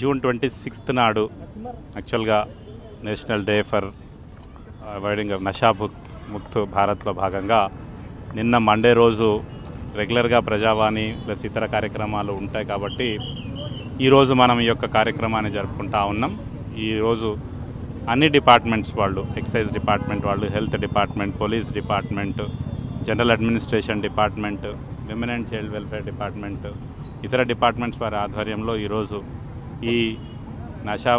June twenty sixth నాడు యాక్చువల్గా national day for avoiding Nasha ముక్- ముక్త్ భారత్లో భాగంగా నిన్న మండే రోజు రెగ్యులర్గా ప్రజావాణి ప్లస్ ఇతర కార్యక్రమాలు ఉంటాయి కాబట్టి ఈరోజు మనం ఈ యొక్క కార్యక్రమాన్ని జరుపుకుంటా ఉన్నాం ఈరోజు అన్ని డిపార్ట్మెంట్స్ వాళ్ళు ఎక్సైజ్ డిపార్ట్మెంట్ వాళ్ళు health department police department general administration department women and child welfare department ఇతర డిపార్ట్మెంట్స్ వారి ఆధ్వర్యంలో ఈరోజు ఈ నషా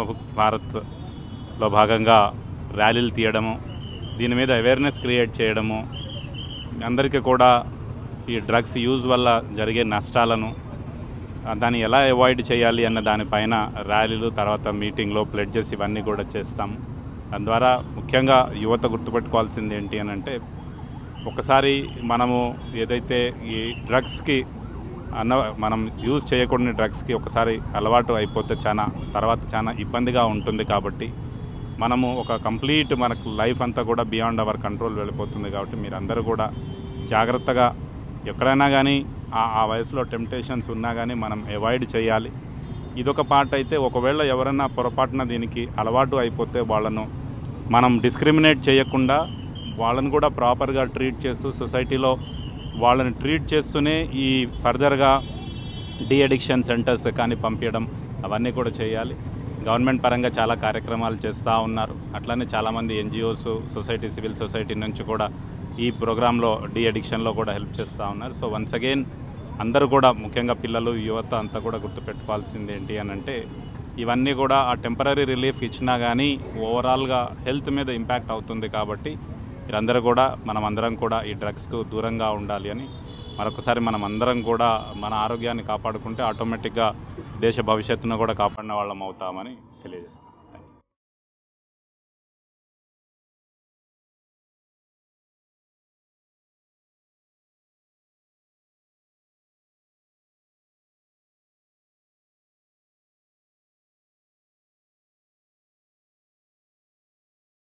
భారత్లో భాగంగా ర్యాలీలు తీయడము దీని మీద అవేర్నెస్ క్రియేట్ చేయడము అందరికీ కూడా ఈ డ్రగ్స్ యూజ్ వల్ల జరిగే నష్టాలను ఆ, దాన్ని ఎలా అవాయిడ్ చేయాలి అన్న దానిపైన ర్యాలీలు తర్వాత మీటింగ్లో ప్లెడ్జెస్ ఇవన్నీ కూడా చేస్తాము దాని ద్వారా ముఖ్యంగా యువత గుర్తుపెట్టుకోవాల్సింది ఏంటి అని అంటే ఒకసారి మనము ఏదైతే ఈ డ్రగ్స్కి అన్న మనం యూజ్ చేయకూడని డ్రగ్స్కి ఒకసారి అలవాటు అయిపోతే చాలా తర్వాత చాలా ఇబ్బందిగా ఉంటుంది కాబట్టి మనము ఒక కంప్లీట్ మనకు లైఫ్ అంతా కూడా బియాండ్ అవర్ కంట్రోల్ వెళ్ళిపోతుంది కాబట్టి మీరందరూ కూడా జాగ్రత్తగా ఎక్కడైనా కానీ ఆ ఆ వయసులో టెంప్టేషన్స్ ఉన్నా కానీ మనం అవాయిడ్ చేయాలి ఇదొక పార్ట్ అయితే ఒకవేళ ఎవరైనా పొరపాటున దీనికి అలవాటు అయిపోతే వాళ్ళను మనం డిస్క్రిమినేట్ చేయకుండా వాళ్ళని కూడా ప్రాపర్గా ట్రీట్ చేస్తూ సొసైటీలో వాళ్ళని ట్రీట్ చేస్తూనే ఈ ఫర్దర్గా డి అడిక్షన్ సెంటర్స్ కానీ పంపించడం అవన్నీ కూడా చేయాలి గవర్నమెంట్ పరంగా చాలా కార్యక్రమాలు చేస్తూ ఉన్నారు అట్లనే చాలామంది ఎన్జిఓస్ సొసైటీ సివిల్ సొసైటీ నుంచి కూడా ఈ ప్రోగ్రాంలో డి అడిక్షన్లో కూడా హెల్ప్ చేస్తూ ఉన్నారు సో వన్స్ అగైన్ అందరూ కూడా ముఖ్యంగా పిల్లలు యువత అంతా కూడా గుర్తుపెట్టుకోవాల్సింది ఏంటి అని అంటే ఇవన్నీ కూడా ఆ టెంపరీ రిలీఫ్ ఇచ్చినా కానీ ఓవరాల్గా హెల్త్ మీద ఇంపాక్ట్ అవుతుంది కాబట్టి మీరందరూ కూడా మనం అందరం కూడా ఈ డ్రగ్స్కు దూరంగా ఉండాలి అని మరొకసారి మనం అందరం కూడా మన ఆరోగ్యాన్ని కాపాడుకుంటే ఆటోమేటిక్గా దేశ భవిష్యత్తును కూడా కాపాడిన వాళ్ళం అవుతామని తెలియజేస్తాం